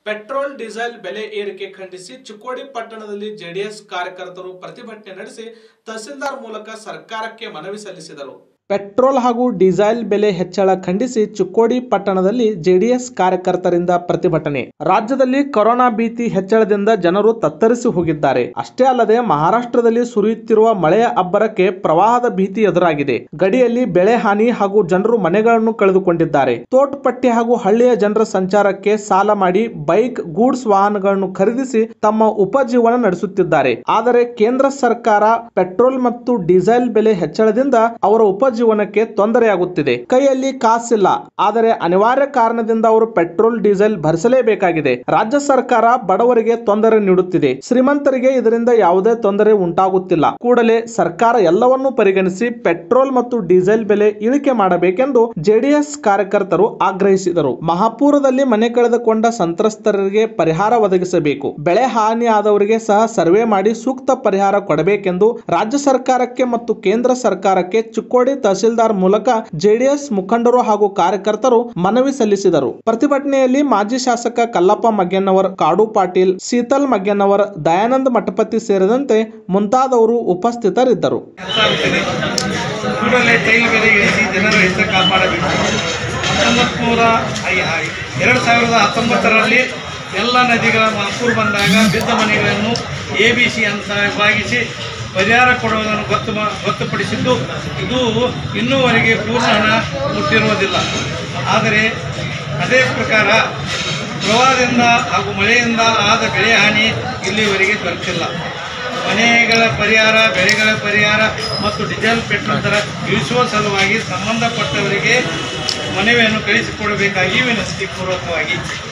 Petrol diesel ಬೆಲೆ ಏರಿಕೆ ಖಂಡಿಸಿ ಚಿಕ್ಕೋಡಿ ಪಟ್ಟಣದಲ್ಲಿ ಜೆಡಿಎಸ್ ಕಾರ್ಯಕರ್ತರು ಪ್ರತಿಭಟನೆ ನಡೆಸಿ ತಹಸೀಲ್ದಾರ್ ಮೂಲಕ ಸರ್ಕಾರಕ್ಕೆ ಮನವಿ ಸಲ್ಲಿಸಿದರು ಪೆಟ್ರೋಲ್ ಹಾಗೂ ಡೀಸೆಲ್ ಬೆಲೆ ಹೆಚ್ಚಳ ಖಂಡಿಸಿ ಚಿಕ್ಕೋಡಿ ಪಟ್ಟಣದಲ್ಲಿ ಜೆಡಿಎಸ್ ಕಾರ್ಯಕರ್ತರಿಂದ ಪ್ರತಿಭಟನೆ ರಾಜ್ಯದಲ್ಲಿ ಕೊರೋನಾ ಭೀತಿ ಹೆಚ್ಚಳದಿಂದ ಜನರು ತತ್ತರಿಸಿ ಹೋಗಿದ್ದಾರೆ ಅಷ್ಟೇ ಅಲ್ಲದೆ ಮಹಾರಾಷ್ಟ್ರದಲ್ಲಿ ಸುರಿಯುತ್ತಿರುವ ಮಳೆಯ ಅಬ್ಬರಕ್ಕೆ ಪ್ರವಾಹದ ಭೀತಿ ಎದುರಾಗಿದೆ ಗಡಿಯಲ್ಲಿ ಬೆಳೆ ಹಾನಿ ಹಾಗೂ ಜನರು ಮನೆಗಳನ್ನು ಕಳೆದುಕೊಂಡಿದ್ದಾರೆ ತೋಟಪಟ್ಟಿ ಹಾಗೂ ಹಳ್ಳಿಯ ಜನರ ಸಂಚಾರಕ್ಕೆ ಸಾಲ ಮಾಡಿ ಬೈಕ್ ಗೂಡ್ಸ್ ವಾಹನಗಳನ್ನು ಖರೀದಿಸಿ ತಮ್ಮ ಉಪಜೀವನ ನಡೆಸುತ್ತಿದ್ದಾರೆ ಆದರೆ ಕೇಂದ್ರ ಸರ್ಕಾರ ಪೆಟ್ರೋಲ್ ಮತ್ತು ಡೀಸೆಲ್ ಬೆಲೆ ಹೆಚ್ಚಳದಿಂದ ಅವರ ಉಪಜೀವನಕ್ಕೆ ತೊಂದರೆಯಾಗುತ್ತಿದೆ ಕೈಯಲ್ಲಿ ಕಾಸಿಲ್ಲ ಆದರೆ ಅನಿವಾರ್ಯ ಕಾರಣದಿಂದ ಅವರು ಪೆಟ್ರೋಲ್ ಡೀಸೆಲ್ ಭರಿಸಲೇಬೇಕಾಗಿದೆ ರಾಜ್ಯ ಸರ್ಕಾರ ಬಡವರಿಗೆ ತೊಂದರೆ ನೀಡುತ್ತಿದೆ ಶ್ರೀಮಂತರಿಗೆ ಇದರಿಂದ ಯಾವುದೇ ತೊಂದರೆ ಉಂಟಾಗುತ್ತಿಲ್ಲ ಕೂಡಲೇ ಸರ್ಕಾರ ಎಲ್ಲವನ್ನೂ ಪರಿಗಣಿಸಿ ಪೆಟ್ರೋಲ್ ಮತ್ತು ಡೀಸೆಲ್ ಬೆಲೆ ಇಳಿಕೆ ಮಾಡಬೇಕೆಂದು ಜೆಡಿಎಸ್ ಕಾರ್ಯಕರ್ತರು ಆಗ್ರಹಿಸಿದರು ಮಹಾಪೂರದಲ್ಲಿ ಮನೆ ಕಳೆದುಕೊಂಡ ಸಂತ್ರಸ್ತರಿಗೆ ಪರಿಹಾರ ಒದಗಿಸಬೇಕು ಬೆಳೆ ಹಾನಿ ಆದವರಿಗೆ ಸಹ ಸರ್ವೆ ಮಾಡಿ ಸೂಕ್ತ ಪರಿಹಾರ ಕೊಡಬೇಕೆಂದು ರಾಜ್ಯ ಸರ್ಕಾರಕ್ಕೆ ಮತ್ತು ಕೇಂದ್ರ ಸರ್ಕಾರಕ್ಕೆ ಚಿಕ್ಕೋಡಿ ತಹಸೀಲ್ದಾರ್ ಮೂಲಕ ಜೆಡಿಎಸ್ ಮುಖಂಡರು ಹಾಗೂ ಕಾರ್ಯಕರ್ತರು ಮನವಿ ಸಲ್ಲಿಸಿದರು ಪ್ರತಿಭಟನೆಯಲ್ಲಿ ಮಾಜಿ ಶಾಸಕ ಕಲ್ಲಪ್ಪ ಮಗ್ಯನ್ನವರ್ ಕಾಡು ಪಾಟೀಲ್ ಶೀತಲ್ ಮಗ್ಯನ್ನವರ್ ದಯಾನಂದ ಮಠಪತಿ ಸೇರಿದಂತೆ ಮುಂತಾದವರು ಉಪಸ್ಥಿತರಿದ್ದರು ಹೆಚ್ಚಾಗುತ್ತದೆ ಕೂಡಲೇ ತೈಲ ಬೆಲೆ ಇಳಿಸಿ ಜನರ ಹಿತ ಕಾಪಾಡಬೇಕು ಹತ್ತೊಂಬತ್ತು ನೂರ ಎರಡು ಸಾವಿರದ ಹತ್ತೊಂಬತ್ತರಲ್ಲಿ ಎಲ್ಲ ನದಿಗಳ ಮಹಪೂರ್ ಬಂದಾಗ ಬಿದ್ದ ಮನೆಗಳನ್ನು ಎ ಬಿ ಸಿ ಅಂತ ವಿಭಾಗಿಸಿ ಪರಿಹಾರ ಕೊಡುವುದನ್ನು ಗೊತ್ತು ಮಾ- ಗೊತ್ತುಪಡಿಸಿದ್ದು ಇದು ಇನ್ನೂವರೆಗೆ ಪೂರ್ಣ ಹಣ ಮುಟ್ಟಿರುವುದಿಲ್ಲ ಆದರೆ ಅದೇ ಪ್ರಕಾರ ಪ್ರವಾಹದಿಂದ ಹಾಗೂ ಮಳೆಯಿಂದ ಆದ ಬೆಳೆ ಹಾನಿ ಇಲ್ಲಿವರೆಗೆ ದೊರೆತಿಲ್ಲ ಮನೆಗಳ ಪರಿಹಾರ ಬೆಳೆಗಳ ಪರಿಹಾರ ಮತ್ತು ಡೀಸೆಲ್ ಪೆಟ್ರೋಲ್ ದರ ಇಳಿಸುವ ಸಲುವಾಗಿ ಸಂಬಂಧಪಟ್ಟವರಿಗೆ ಮನವಿಯನ್ನು ಕಳಿಸಿಕೊಡಬೇಕಾಗಿ ವಿನಂತಿ ಪೂರ್ವಕವಾಗಿ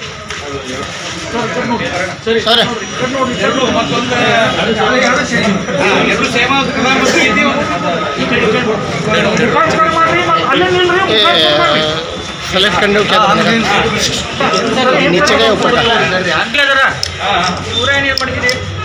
ಎರಡು ಮತ್ತೊಂದು ಹಾ, ಎರಡು ಸೇವಾ ಪ್ರಧಾನಮಂತ್ರಿ ಇದೀವ सेलेक्ट करने को क्या करना है? नीचे गए ऊपर का ಪೂರ ಏನು ಮಾಡಿದ್ದೀರಿ